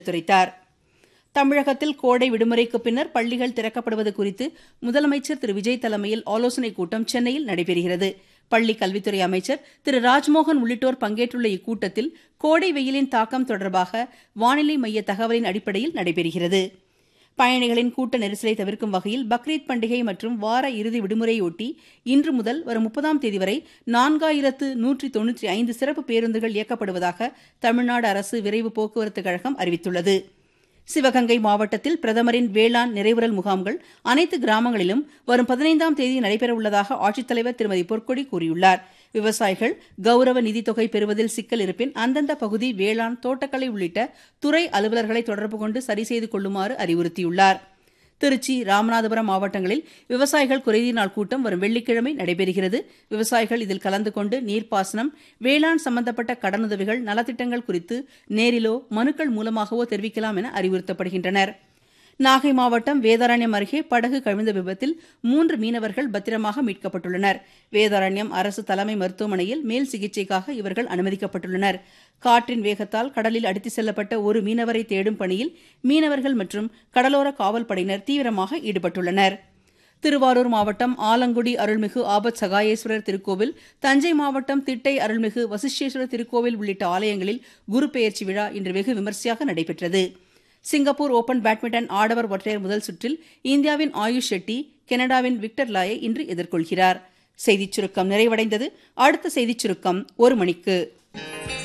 எடுத்துரைத்தார் தமிழகத்தில் கோடை விடுமுறைக்கு பின்னர் பள்ளிகள் திறக்கப்படுவது குறித்து முதலமைச்சர் திரு விஜய் தலைமையில் ஆலோசனைக் கூட்டம் சென்னையில் நடைபெறுகிறது பள்ளி கல்வித்துறை அமைச்சர் திரு ராஜ்மோகன் உள்ளிட்டோர் பங்கேற்றுள்ள இக்கூட்டத்தில் கோடை வெயிலின் தாக்கம் தொடர்பாக வானிலை மைய தகவலின் அடிப்படையில் நடைபெறுகிறது பயணிகளின் கூட்ட நெரிசலை தவிர்க்கும் வகையில் பக்ரீத் பண்டிகை மற்றும் வார இறுதி விடுமுறையொட்டி இன்று முதல் வரும் முப்பதாம் தேதி வரை நான்காயிரத்து நூற்றி தொன்னூற்றி ஐந்து சிறப்பு பேருந்துகள் இயக்கப்படுவதாக தமிழ்நாடு அரசு விரைவு போக்குவரத்துக் கழகம் அறிவித்துள்ளது சிவகங்கை மாவட்டத்தில் பிரதமரின் வேளாண் நிறைவுறல் முகாம்கள் அனைத்து கிராமங்களிலும் வரும் பதினைந்தாம் தேதி நடைபெறவுள்ளதாக ஆட்சித்தலைவர் திருமதி பொற்கொடி கூறியுள்ளார் விவசாயிகள் கௌரவ நிதித் தொகை பெறுவதில் சிக்கல் இருப்பின் அந்தந்த பகுதி வேளாண் தோட்டக்கலை உள்ளிட்ட துறை அலுவலர்களை தொடர்பு கொண்டு சரி செய்து கொள்ளுமாறு அறிவுறுத்தியுள்ளார் திருச்சி ராமநாதபுரம் மாவட்டங்களில் விவசாயிகள் குறைதீர் நாள் கூட்டம் வரும் வெள்ளிக்கிழமை நடைபெறுகிறது விவசாயிகள் இதில் கலந்து கொண்டு நீர்ப்பாசனம் வேளாண் சம்பந்தப்பட்ட கடனுதவிகள் நலத்திட்டங்கள் குறித்து நேரிலோ மனுக்கள் மூலமாகவோ தெரிவிக்கலாம் என அறிவுறுத்தப்படுகின்றனர் நாகை மாவட்டம் வேதாரண்யம் அருகே படகு கவிழ்ந்த விபத்தில் மூன்று மீனவர்கள் பத்திரமாக மீட்கப்பட்டுள்ளனர் வேதாரண்யம் அரசு தலைமை மருத்துவமனையில் மேல் சிகிச்சைக்காக இவர்கள் அனுமதிக்கப்பட்டுள்ளனர் காற்றின் வேகத்தால் கடலில் அடித்துச் செல்லப்பட்ட ஒரு மீனவரை தேடும் பணியில் மீனவர்கள் மற்றும் கடலோர காவல் படையினர் தீவிரமாக ஈடுபட்டுள்ளனர் திருவாரூர் மாவட்டம் ஆலங்குடி அருள்மிகு ஆபத் சகாயேஸ்வரர் திருக்கோவில் தஞ்சை மாவட்டம் திட்டை அருள்மிகு வசிஷ்டேஸ்வரர் திருக்கோவில் உள்ளிட்ட ஆலயங்களில் குரு பெயர்ச்சி விழா இன்று வெகு விமரிசையாக நடைபெற்றது சிங்கப்பூர் ஓபன் பேட்மிண்டன் ஆடவர் ஒற்றையர் முதல் சுற்றில் இந்தியாவின் ஆயுஷ் ஷெட்டி கனடாவின் விக்டர் லாயை இன்று எதிர்கொள்கிறார் செய்திச் சுருக்கம் நிறைவடைந்தது அடுத்த செய்திச் சுருக்கம் ஒரு மணிக்கு